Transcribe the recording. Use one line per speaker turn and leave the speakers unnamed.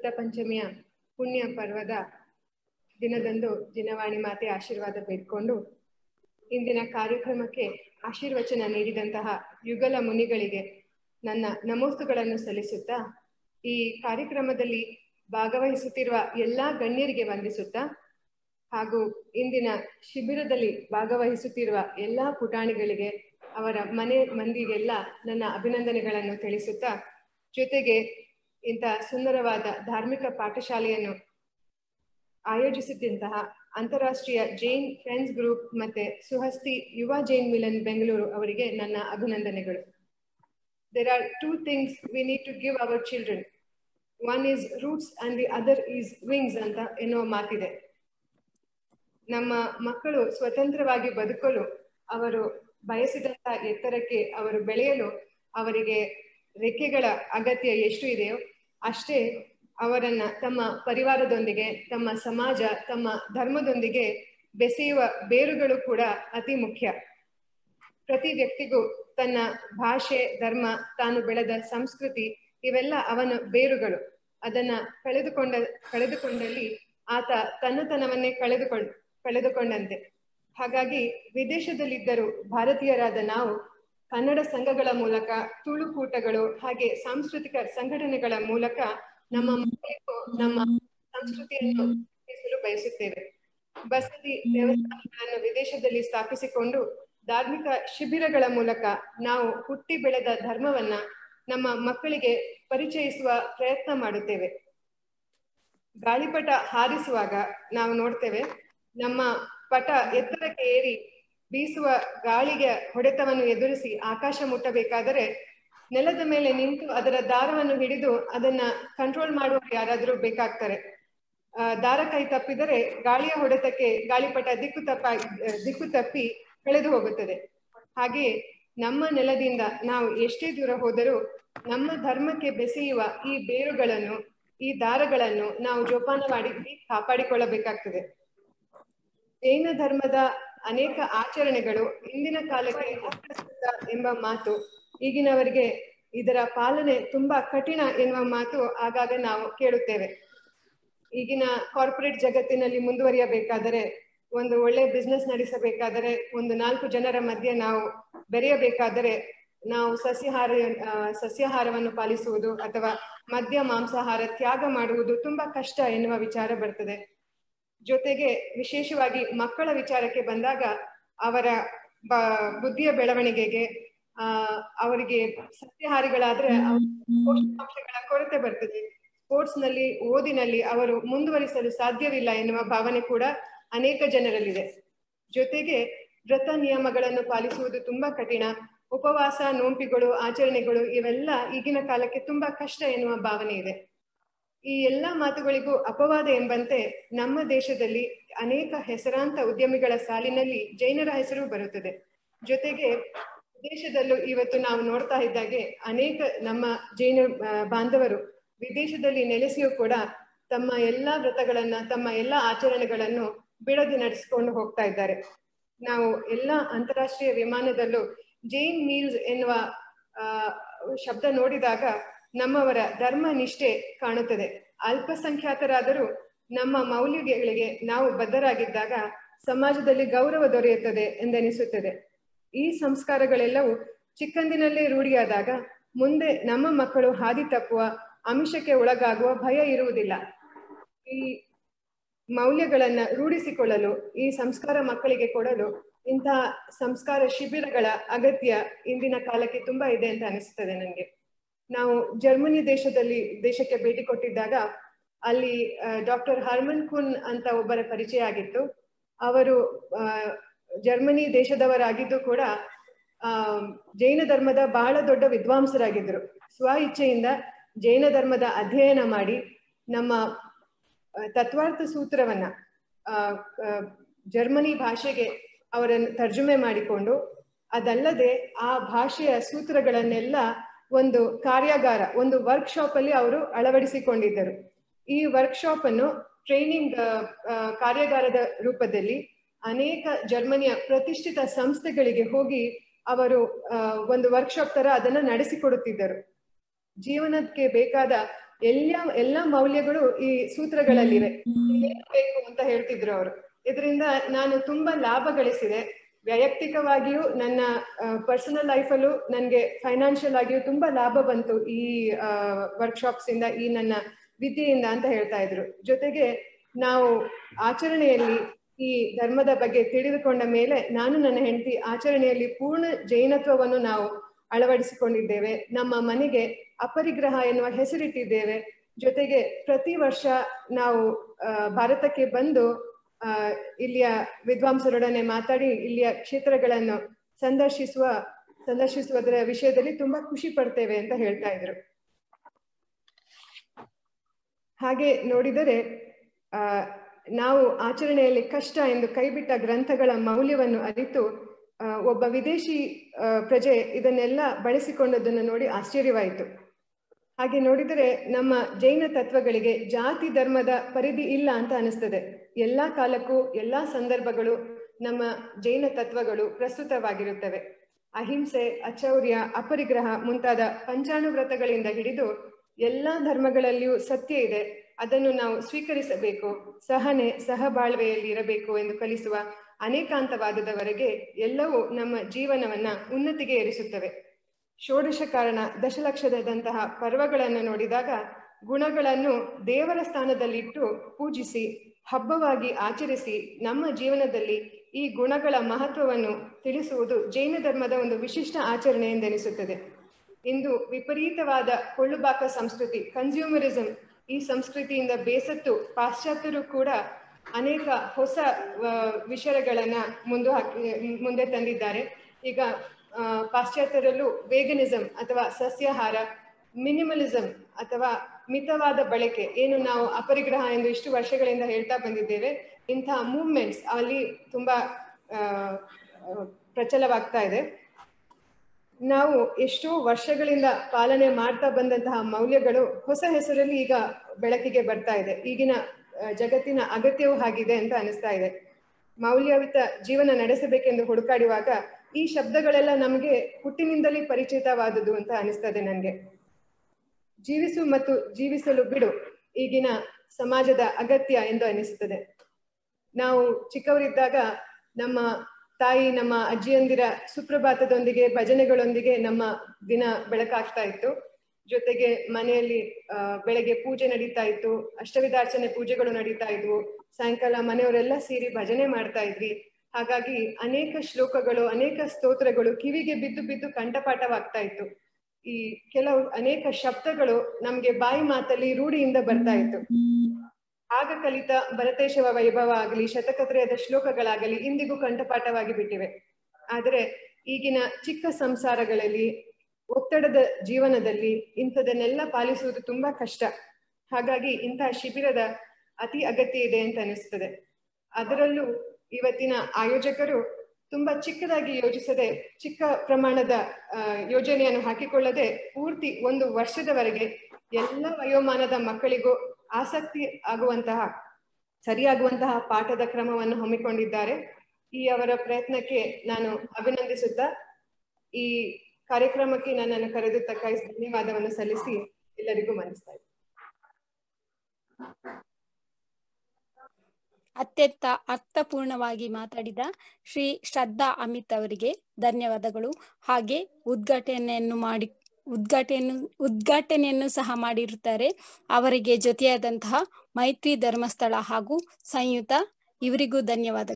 ವಸಂತ ಪಂಚಮಿಯ ಪುಣ್ಯ ಪರ್ವದ ದಿನದಂದು ದಿನವಾಣಿ ಮಾತೆ ಆಶೀರ್ವಾದ ಬೇಡ್ಕೊಂಡು ಇಂದಿನ ಕಾರ್ಯಕ್ರಮಕ್ಕೆ ಆಶೀರ್ವಚನ ನೀಡಿದಂತಹ ಯುಗಲ ಮುನಿಗಳಿಗೆ ನನ್ನ ನಮೋಸ್ತುಗಳನ್ನು ಸಲ್ಲಿಸುತ್ತಾ ಈ ಕಾರ್ಯಕ್ರಮದಲ್ಲಿ ಭಾಗವಹಿಸುತ್ತಿರುವ ಎಲ್ಲಾ ಗಣ್ಯರಿಗೆ ವಂದಿಸುತ್ತಾ ಹಾಗೂ ಇಂದಿನ ಶಿಬಿರದಲ್ಲಿ ಭಾಗವಹಿಸುತ್ತಿರುವ ಎಲ್ಲಾ ಪುಟಾಣಿಗಳಿಗೆ ಅವರ ಮನೆ ಮಂದಿಗೆಲ್ಲ ನನ್ನ ಅಭಿನಂದನೆಗಳನ್ನು ತಿಳಿಸುತ್ತಾ ಜೊತೆಗೆ ಇಂಥ ಸುಂದರವಾದ ಧಾರ್ಮಿಕ ಪಾಠಶಾಲೆಯನ್ನು ಆಯೋಜಿಸಿದ್ದಂತಹ ಅಂತಾರಾಷ್ಟ್ರೀಯ ಜೈನ್ ಫ್ರೆಂಡ್ಸ್ ಗ್ರೂಪ್ ಮತ್ತೆ ಸುಹಸ್ತಿ ಯುವ ಜೈನ್ ಮಿಲನ್ ಬೆಂಗಳೂರು ಅವರಿಗೆ ನನ್ನ ಅಭಿನಂದನೆಗಳು there are two things we need to give our children one is roots and the other is wings ಅಂತ ಎನ್ನುವ ಮಾತಿದೆ ನಮ್ಮ ಮಕ್ಕಳು ಸ್ವತಂತ್ರವಾಗಿ ಬದುಕಲು ಅವರು ಬಯಸಿದಂತ ಎತ್ತರಕ್ಕೆ ಅವರು ಬೆಳೆಯಲು ಅವರಿಗೆ ರೆಕ್ಕೆಗಳ ಅಗತ್ಯ ಎಷ್ಟು ಇದೆಯೋ ಅಷ್ಟೇ ಅವರನ್ನ ತಮ್ಮ ಪರಿವಾರದೊಂದಿಗೆ ತಮ್ಮ ಸಮಾಜ ತಮ್ಮ ಧರ್ಮದೊಂದಿಗೆ ಬೆಸೆಯುವ ಬೇರುಗಳು ಕೂಡ ಅತಿ ಮುಖ್ಯ ಪ್ರತಿ ವ್ಯಕ್ತಿಗೂ ತನ್ನ ಭಾಷೆ ಧರ್ಮ ತಾನು ಬೆಳೆದ ಸಂಸ್ಕೃತಿ ಇವೆಲ್ಲ ಅವನ ಬೇರುಗಳು ಅದನ್ನ ಕಳೆದುಕೊಂಡ ಕಳೆದುಕೊಂಡಲ್ಲಿ ಆತ ತನ್ನತನವನ್ನೇ ಕಳೆದುಕೊಂಡ್ ಕಳೆದುಕೊಂಡಂತೆ ಹಾಗಾಗಿ ವಿದೇಶದಲ್ಲಿದ್ದರೂ ಭಾರತೀಯರಾದ ನಾವು ಕನ್ನಡ ಸಂಘಗಳ ಮೂಲಕ ತುಳುಕೂಟಗಳು ಹಾಗೆ ಸಾಂಸ್ಕೃತಿಕ ಸಂಘಟನೆಗಳ ಮೂಲಕ ನಮ್ಮ ಮಕ್ಕಳಿಗೂ ನಮ್ಮ ಸಂಸ್ಕೃತಿಯನ್ನು ತಿಳಿಸಲು ಬಯಸುತ್ತೇವೆ ಬಸದಿ ದೇವಸ್ಥಾನಗಳನ್ನು ವಿದೇಶದಲ್ಲಿ ಸ್ಥಾಪಿಸಿಕೊಂಡು ಧಾರ್ಮಿಕ ಶಿಬಿರಗಳ ಮೂಲಕ ನಾವು ಹುಟ್ಟಿ ಬೆಳೆದ ಧರ್ಮವನ್ನ ನಮ್ಮ ಮಕ್ಕಳಿಗೆ ಪರಿಚಯಿಸುವ ಪ್ರಯತ್ನ ಮಾಡುತ್ತೇವೆ ಗಾಳಿಪಟ ಹಾರಿಸುವಾಗ ನಾವು ನೋಡ್ತೇವೆ ನಮ್ಮ ಪಟ ಎತ್ತರಕ್ಕೆ ಏರಿ ಬೀಸುವ ಗಾಳಿಗೆ ಹೊಡೆತವನ್ನು ಎದುರಿಸಿ ಆಕಾಶ ಮುಟ್ಟಬೇಕಾದರೆ ನೆಲದ ಮೇಲೆ ನಿಂತು ಅದರ ದಾರವನ್ನು ಹಿಡಿದು ಅದನ್ನ ಕಂಟ್ರೋಲ್ ಮಾಡುವ ಯಾರಾದರೂ ಬೇಕಾಗ್ತಾರೆ ದಾರ ಕೈ ತಪ್ಪಿದರೆ ಗಾಳಿಯ ಹೊಡೆತಕ್ಕೆ ಗಾಳಿಪಟ ದಿಕ್ಕು ತಪ್ಪ ದಿಕ್ಕು ತಪ್ಪಿ ಕಳೆದು ಹೋಗುತ್ತದೆ ಹಾಗೆಯೇ ನಮ್ಮ ನೆಲದಿಂದ ನಾವು ಎಷ್ಟೇ ದೂರ ಹೋದರೂ ನಮ್ಮ ಧರ್ಮಕ್ಕೆ ಬೆಸೆಯುವ ಈ ಬೇರುಗಳನ್ನು ಈ ದಾರಗಳನ್ನು ನಾವು ಜೋಪಾನ ಮಾಡಿ ಕಾಪಾಡಿಕೊಳ್ಳಬೇಕಾಗ್ತದೆ ಜೈನ ಧರ್ಮದ ಅನೇಕ ಆಚರಣೆಗಳು ಇಂದಿನ ಕಾಲಕ್ಕೆ ಅಪ್ರಸ್ತುತ ಎಂಬ ಮಾತು ಈಗಿನವರಿಗೆ ಇದರ ಪಾಲನೆ ತುಂಬಾ ಕಠಿಣ ಎನ್ನುವ ಮಾತು ಆಗಾಗ ನಾವು ಕೇಳುತ್ತೇವೆ ಈಗಿನ ಕಾರ್ಪೊರೇಟ್ ಜಗತ್ತಿನಲ್ಲಿ ಮುಂದುವರಿಯಬೇಕಾದರೆ ಒಂದು ಒಳ್ಳೆ ಬಿಸ್ನೆಸ್ ನಡೆಸಬೇಕಾದರೆ ಒಂದು ನಾಲ್ಕು ಜನರ ಮಧ್ಯೆ ನಾವು ಬೆರೆಯಬೇಕಾದರೆ ನಾವು ಸಸ್ಯಾಹಾರ ಸಸ್ಯಾಹಾರವನ್ನು ಪಾಲಿಸುವುದು ಅಥವಾ ಮದ್ಯ ಮಾಂಸಾಹಾರ ತ್ಯಾಗ ಮಾಡುವುದು ತುಂಬಾ ಕಷ್ಟ ಎನ್ನುವ ವಿಚಾರ ಬರ್ತದೆ ಜೊತೆಗೆ ವಿಶೇಷವಾಗಿ ಮಕ್ಕಳ ವಿಚಾರಕ್ಕೆ ಬಂದಾಗ ಅವರ ಬ ಬುದ್ಧಿಯ ಬೆಳವಣಿಗೆಗೆ ಆ ಅವರಿಗೆ ಸಸ್ಯಾಹಾರಿಗಳಾದ್ರೆ ಪೋಷಕಾಂಶಗಳ ಕೊರತೆ ಬರ್ತದೆ ಸ್ಪೋರ್ಟ್ಸ್ ನಲ್ಲಿ ಓದಿನಲ್ಲಿ ಅವರು ಮುಂದುವರಿಸಲು ಸಾಧ್ಯವಿಲ್ಲ ಎನ್ನುವ ಭಾವನೆ ಕೂಡ ಅನೇಕ ಜನರಲ್ಲಿದೆ ಜೊತೆಗೆ ವ್ರತ ನಿಯಮಗಳನ್ನು ಪಾಲಿಸುವುದು ತುಂಬಾ ಕಠಿಣ ಉಪವಾಸ ನೋಂಪಿಗಳು ಆಚರಣೆಗಳು ಇವೆಲ್ಲ ಈಗಿನ ಕಾಲಕ್ಕೆ ತುಂಬಾ ಕಷ್ಟ ಎನ್ನುವ ಭಾವನೆ ಇದೆ ಈ ಎಲ್ಲಾ ಮಾತುಗಳಿಗೂ ಅಪವಾದ ಎಂಬಂತೆ ನಮ್ಮ ದೇಶದಲ್ಲಿ ಅನೇಕ ಹೆಸರಾಂತ ಉದ್ಯಮಿಗಳ ಸಾಲಿನಲ್ಲಿ ಜೈನರ ಹೆಸರು ಬರುತ್ತದೆ ಜೊತೆಗೆ ವಿದೇಶದಲ್ಲೂ ಇವತ್ತು ನಾವು ನೋಡ್ತಾ ಇದ್ದಾಗೆ ಅನೇಕ ನಮ್ಮ ಜೈನ ಬಾಂಧವರು ವಿದೇಶದಲ್ಲಿ ನೆಲೆಸಿಯೂ ಕೂಡ ತಮ್ಮ ಎಲ್ಲಾ ವ್ರತಗಳನ್ನ ತಮ್ಮ ಎಲ್ಲಾ ಆಚರಣೆಗಳನ್ನು ಬಿಡದೆ ನಡೆಸಿಕೊಂಡು ಹೋಗ್ತಾ ಇದ್ದಾರೆ ನಾವು ಎಲ್ಲಾ ಅಂತಾರಾಷ್ಟ್ರೀಯ ವಿಮಾನದಲ್ಲೂ ಜೈನ್ ಮೀಲ್ಸ್ ಎನ್ನುವ ಶಬ್ದ ನೋಡಿದಾಗ ನಮ್ಮವರ ಧರ್ಮ ನಿಷ್ಠೆ ಕಾಣುತ್ತದೆ ಅಲ್ಪಸಂಖ್ಯಾತರಾದರೂ ನಮ್ಮ ಮೌಲ್ಯಗಳಿಗೆ ನಾವು ಬದ್ಧರಾಗಿದ್ದಾಗ ಸಮಾಜದಲ್ಲಿ ಗೌರವ ದೊರೆಯುತ್ತದೆ ಎಂದೆನಿಸುತ್ತದೆ ಈ ಸಂಸ್ಕಾರಗಳೆಲ್ಲವೂ ಚಿಕ್ಕಂದಿನಲ್ಲೇ ರೂಢಿಯಾದಾಗ ಮುಂದೆ ನಮ್ಮ ಮಕ್ಕಳು ಹಾದಿ ತಪ್ಪುವ ಅಂಶಕ್ಕೆ ಒಳಗಾಗುವ ಭಯ ಇರುವುದಿಲ್ಲ ಈ ಮೌಲ್ಯಗಳನ್ನ ರೂಢಿಸಿಕೊಳ್ಳಲು ಈ ಸಂಸ್ಕಾರ ಮಕ್ಕಳಿಗೆ ಕೊಡಲು ಇಂತಹ ಸಂಸ್ಕಾರ ಶಿಬಿರಗಳ ಅಗತ್ಯ ಇಂದಿನ ಕಾಲಕ್ಕೆ ತುಂಬಾ ಇದೆ ಅಂತ ಅನಿಸ್ತದೆ ನನಗೆ ನಾವು ಜರ್ಮನಿ ದೇಶದಲ್ಲಿ ದೇಶಕ್ಕೆ ಭೇಟಿ ಕೊಟ್ಟಿದ್ದಾಗ ಅಲ್ಲಿ ಡಾಕ್ಟರ್ ಹರ್ಮನ್ ಕುನ್ ಅಂತ ಒಬ್ಬರ ಪರಿಚಯ ಆಗಿತ್ತು ಅವರು ಜರ್ಮನಿ ದೇಶದವರಾಗಿದ್ದು ಕೂಡ ಆ ಜೈನ ಧರ್ಮದ ಬಹಳ ದೊಡ್ಡ ವಿದ್ವಾಂಸರಾಗಿದ್ರು ಸ್ವ ಇಚ್ಛೆಯಿಂದ ಜೈನ ಧರ್ಮದ ಅಧ್ಯಯನ ಮಾಡಿ ನಮ್ಮ ತತ್ವಾರ್ಥ ಸೂತ್ರವನ್ನ ಆ ಜರ್ಮನಿ ಭಾಷೆಗೆ ಅವರನ್ನು ತರ್ಜುಮೆ ಮಾಡಿಕೊಂಡು ಅದಲ್ಲದೆ ಆ ಭಾಷೆಯ ಸೂತ್ರಗಳನ್ನೆಲ್ಲ ಒಂದು ಕಾರ್ಯಾಗಾರ ಒಂದು ವರ್ಕ್ಶಾಪ್ ಅಲ್ಲಿ ಅವರು ಅಳವಡಿಸಿಕೊಂಡಿದ್ದರು ಈ ವರ್ಕ್ಶಾಪ್ ಅನ್ನು ಟ್ರೈನಿಂಗ್ ಕಾರ್ಯಾಗಾರದ ರೂಪದಲ್ಲಿ ಅನೇಕ ಜರ್ಮನಿಯ ಪ್ರತಿಷ್ಠಿತ ಸಂಸ್ಥೆಗಳಿಗೆ ಹೋಗಿ ಅವರು ಒಂದು ವರ್ಕ್ಶಾಪ್ ತರ ಅದನ್ನ ನಡೆಸಿಕೊಡುತ್ತಿದ್ದರು ಜೀವನಕ್ಕೆ ಬೇಕಾದ ಎಲ್ಲ ಎಲ್ಲ ಮೌಲ್ಯಗಳು ಈ ಸೂತ್ರಗಳಲ್ಲಿವೆ ಏನು ಬೇಕು ಅಂತ ಹೇಳ್ತಿದ್ರು ಅವರು ಇದರಿಂದ ನಾನು ತುಂಬಾ ಲಾಭ ಗಳಿಸಿದೆ ವೈಯಕ್ತಿಕವಾಗಿಯೂ ನನ್ನ ಪರ್ಸನಲ್ ಲೈಫಲ್ಲೂ ನನಗೆ ಫೈನಾನ್ಷಿಯಲ್ ಆಗಿಯೂ ತುಂಬಾ ಲಾಭ ಬಂತು ಈ ವರ್ಕ್ಶಾಪ್ಸ್ ಇಂದ ಈ ನನ್ನ ವಿದ್ಯೆಯಿಂದ ಅಂತ ಹೇಳ್ತಾ ಇದ್ರು ಜೊತೆಗೆ ನಾವು ಆಚರಣೆಯಲ್ಲಿ ಈ ಧರ್ಮದ ಬಗ್ಗೆ ತಿಳಿದುಕೊಂಡ ಮೇಲೆ ನಾನು ನನ್ನ ಹೆಂಡತಿ ಆಚರಣೆಯಲ್ಲಿ ಪೂರ್ಣ ಜೈನತ್ವವನ್ನು ನಾವು ಅಳವಡಿಸಿಕೊಂಡಿದ್ದೇವೆ ನಮ್ಮ ಮನೆಗೆ ಅಪರಿಗ್ರಹ ಎನ್ನುವ ಹೆಸರಿಟ್ಟಿದ್ದೇವೆ ಜೊತೆಗೆ ಪ್ರತಿ ವರ್ಷ ನಾವು ಭಾರತಕ್ಕೆ ಬಂದು ಆ ಇಲ್ಲಿಯ ವಿದ್ವಾಂಸರೊಡನೆ ಮಾತಾಡಿ ಇಲ್ಲಿಯ ಕ್ಷೇತ್ರಗಳನ್ನು ಸಂದರ್ಶಿಸುವ ಸಂದರ್ಶಿಸುವುದರ ವಿಷಯದಲ್ಲಿ ತುಂಬಾ ಖುಷಿ ಪಡ್ತೇವೆ ಅಂತ ಹೇಳ್ತಾ ಇದ್ರು ಹಾಗೆ ನೋಡಿದರೆ ಆ ನಾವು ಆಚರಣೆಯಲ್ಲಿ ಕಷ್ಟ ಎಂದು ಕೈಬಿಟ್ಟ ಗ್ರಂಥಗಳ ಮೌಲ್ಯವನ್ನು ಅರಿತು ಒಬ್ಬ ವಿದೇಶಿ ಪ್ರಜೆ ಇದನ್ನೆಲ್ಲ ಬಳಸಿಕೊಂಡದನ್ನು ನೋಡಿ ಆಶ್ಚರ್ಯವಾಯಿತು ಹಾಗೆ ನೋಡಿದರೆ ನಮ್ಮ ಜೈನ ತತ್ವಗಳಿಗೆ ಜಾತಿ ಧರ್ಮದ ಪರಿಧಿ ಇಲ್ಲ ಅಂತ ಅನಿಸ್ತದೆ ಎಲ್ಲಾ ಕಾಲಕ್ಕೂ ಎಲ್ಲಾ ಸಂದರ್ಭಗಳು ನಮ್ಮ ಜೈನ ತತ್ವಗಳು ಪ್ರಸ್ತುತವಾಗಿರುತ್ತವೆ ಅಹಿಂಸೆ ಅಚೌರ್ಯ ಅಪರಿಗ್ರಹ ಮುಂತಾದ ಪಂಚಾಣುವ್ರತಗಳಿಂದ ಹಿಡಿದು ಎಲ್ಲಾ ಧರ್ಮಗಳಲ್ಲಿಯೂ ಸತ್ಯ ಇದೆ ಅದನ್ನು ನಾವು ಸ್ವೀಕರಿಸಬೇಕು ಸಹನೆ ಸಹಬಾಳ್ವೆಯಲ್ಲಿ ಇರಬೇಕು ಎಂದು ಕಲಿಸುವ ಅನೇಕಾಂತವಾದದವರೆಗೆ ಎಲ್ಲವೂ ನಮ್ಮ ಜೀವನವನ್ನ ಉನ್ನತಿಗೆ ಏರಿಸುತ್ತವೆ ಷೋಡಶ ಕಾರಣ ದಶಲಕ್ಷದಂತಹ ಪರ್ವಗಳನ್ನು ನೋಡಿದಾಗ ಗುಣಗಳನ್ನು ದೇವರ ಸ್ಥಾನದಲ್ಲಿಟ್ಟು ಪೂಜಿಸಿ ಹಬ್ಬವಾಗಿ ಆಚರಿಸಿ ನಮ್ಮ ಜೀವನದಲ್ಲಿ ಈ ಗುಣಗಳ ಮಹತ್ವವನ್ನು ತಿಳಿಸುವುದು ಜೈನ ಧರ್ಮದ ಒಂದು ವಿಶಿಷ್ಟ ಆಚರಣೆ ಎಂದೆನಿಸುತ್ತದೆ ಇಂದು ವಿಪರೀತವಾದ ಕೊಳ್ಳುಬಾಕ ಸಂಸ್ಕೃತಿ ಕನ್ಸ್ಯೂಮರಿಸಂ ಈ ಸಂಸ್ಕೃತಿಯಿಂದ ಬೇಸತ್ತು ಪಾಶ್ಚಾತ್ಯರು ಕೂಡ ಅನೇಕ ಹೊಸ ವಿಷಯಗಳನ್ನ ಮುಂದೆ ಹಾಕಿ ಮುಂದೆ ತಂದಿದ್ದಾರೆ ಈಗ ಪಾಶ್ಚಾತ್ಯರಲ್ಲೂ ವೇಗನಿಸಂ ಅಥವಾ ಸಸ್ಯಾಹಾರ ಮಿನಿಮಲಿಸಂ ಅಥವಾ ಮಿತವಾದ ಬಳಕೆ ಏನು ನಾವು ಅಪರಿಗ್ರಹ ಎಂದು ಇಷ್ಟು ವರ್ಷಗಳಿಂದ ಹೇಳ್ತಾ ಬಂದಿದ್ದೇವೆ ಇಂತಹ ಮೂವ್ಮೆಂಟ್ಸ್ ಅಲ್ಲಿ ತುಂಬಾ ಪ್ರಚಲವಾಗ್ತಾ ಇದೆ ನಾವು ಎಷ್ಟೋ ವರ್ಷಗಳಿಂದ ಪಾಲನೆ ಮಾಡ್ತಾ ಬಂದಂತಹ ಮೌಲ್ಯಗಳು ಹೊಸ ಹೆಸರಲ್ಲಿ ಈಗ ಬೆಳಕಿಗೆ ಬರ್ತಾ ಇದೆ ಈಗಿನ ಜಗತ್ತಿನ ಅಗತ್ಯವೂ ಆಗಿದೆ ಅಂತ ಅನಿಸ್ತಾ ಇದೆ ಮೌಲ್ಯಯುತ ಜೀವನ ನಡೆಸಬೇಕೆಂದು ಹುಡುಕಾಡುವಾಗ ಈ ಶಬ್ದಗಳೆಲ್ಲ ನಮಗೆ ಹುಟ್ಟಿನಿಂದಲೇ ಪರಿಚಿತವಾದುದು ಅಂತ ಅನಿಸ್ತದೆ ನನಗೆ ಜೀವಿಸು ಮತ್ತು ಜೀವಿಸಲು ಬಿಡು ಈಗಿನ ಸಮಾಜದ ಅಗತ್ಯ ಎಂದು ಅನಿಸುತ್ತದೆ ನಾವು ಚಿಕ್ಕವರಿದ್ದಾಗ ನಮ್ಮ ತಾಯಿ ನಮ್ಮ ಅಜ್ಜಿಯಂದಿರ ಸುಪ್ರಭಾತದೊಂದಿಗೆ ಭಜನೆಗಳೊಂದಿಗೆ ನಮ್ಮ ದಿನ ಬೆಳಕಾಗ್ತಾ ಇತ್ತು ಜೊತೆಗೆ ಮನೆಯಲ್ಲಿ ಬೆಳಗ್ಗೆ ಪೂಜೆ ನಡೀತಾ ಇತ್ತು ಅಷ್ಟವಿಧಾರ್ಚನೆ ಪೂಜೆಗಳು ನಡೀತಾ ಇದ್ವು ಸಾಯಂಕಾಲ ಮನೆಯವರೆಲ್ಲ ಸೇರಿ ಭಜನೆ ಮಾಡ್ತಾ ಇದ್ವಿ ಹಾಗಾಗಿ ಅನೇಕ ಶ್ಲೋಕಗಳು ಅನೇಕ ಸ್ತೋತ್ರಗಳು ಕಿವಿಗೆ ಬಿದ್ದು ಬಿದ್ದು ಕಂಠಪಾಠವಾಗ್ತಾ ಇತ್ತು ಈ ಕೆಲವು ಅನೇಕ ಶಬ್ದಗಳು ನಮ್ಗೆ ಬಾಯಿ ಮಾತಲ್ಲಿ ರೂಢಿಯಿಂದ ಬರ್ತಾ ಇತ್ತು ಆಗ ಕಲಿತ ಭರತೇಶವ ವೈಭವ ಆಗಲಿ ಶತಕತ್ರಯದ ಶ್ಲೋಕಗಳಾಗಲಿ ಇಂದಿಗೂ ಕಂಠಪಾಠವಾಗಿ ಬಿಟ್ಟಿವೆ ಆದರೆ ಈಗಿನ ಚಿಕ್ಕ ಸಂಸಾರಗಳಲ್ಲಿ ಒತ್ತಡದ ಜೀವನದಲ್ಲಿ ಇಂಥದನ್ನೆಲ್ಲ ಪಾಲಿಸುವುದು ತುಂಬಾ ಕಷ್ಟ ಹಾಗಾಗಿ ಇಂತಹ ಶಿಬಿರದ ಅತಿ ಅಗತ್ಯ ಇದೆ ಅಂತ ಅನಿಸ್ತದೆ ಅದರಲ್ಲೂ ಇವತ್ತಿನ ಆಯೋಜಕರು ತುಂಬಾ ಚಿಕ್ಕದಾಗಿ ಯೋಜಿಸದೆ ಚಿಕ್ಕ ಪ್ರಮಾಣದ ಯೋಜನೆಯನ್ನು ಹಾಕಿಕೊಳ್ಳದೆ ಪೂರ್ತಿ ಒಂದು ವರ್ಷದವರೆಗೆ ಎಲ್ಲ ವಯೋಮಾನದ ಮಕ್ಕಳಿಗೂ ಆಸಕ್ತಿ ಆಗುವಂತಹ ಸರಿಯಾಗುವಂತಹ ಪಾಠದ ಕ್ರಮವನ್ನು ಹಮ್ಮಿಕೊಂಡಿದ್ದಾರೆ ಈ ಅವರ ಪ್ರಯತ್ನಕ್ಕೆ ನಾನು ಅಭಿನಂದಿಸುತ್ತಾ ಈ ಕಾರ್ಯಕ್ರಮಕ್ಕೆ ನನ್ನನ್ನು ಕರೆದಿದ್ದಕ್ಕ ಧನ್ಯವಾದವನ್ನು ಸಲ್ಲಿಸಿ ಎಲ್ಲರಿಗೂ ಮನಸ್ತಾ ಇದ್ದೀನಿ
ಅತ್ಯಂತ ಅರ್ಥಪೂರ್ಣವಾಗಿ ಮಾತಾಡಿದ ಶ್ರೀ ಶ್ರದ್ಧಾ ಅಮಿತ್ ಅವರಿಗೆ ಧನ್ಯವಾದಗಳು ಹಾಗೆ ಉದ್ಘಾಟನೆಯನ್ನು ಮಾಡಿ ಉದ್ಘಾಟನೆಯನ್ನು ಉದ್ಘಾಟನೆಯನ್ನು ಸಹ ಮಾಡಿರುತ್ತಾರೆ ಅವರಿಗೆ ಜೊತೆಯಾದಂತಹ ಮೈತ್ರಿ ಧರ್ಮಸ್ಥಳ ಹಾಗೂ ಸಂಯುತ ಇವರಿಗೂ ಧನ್ಯವಾದ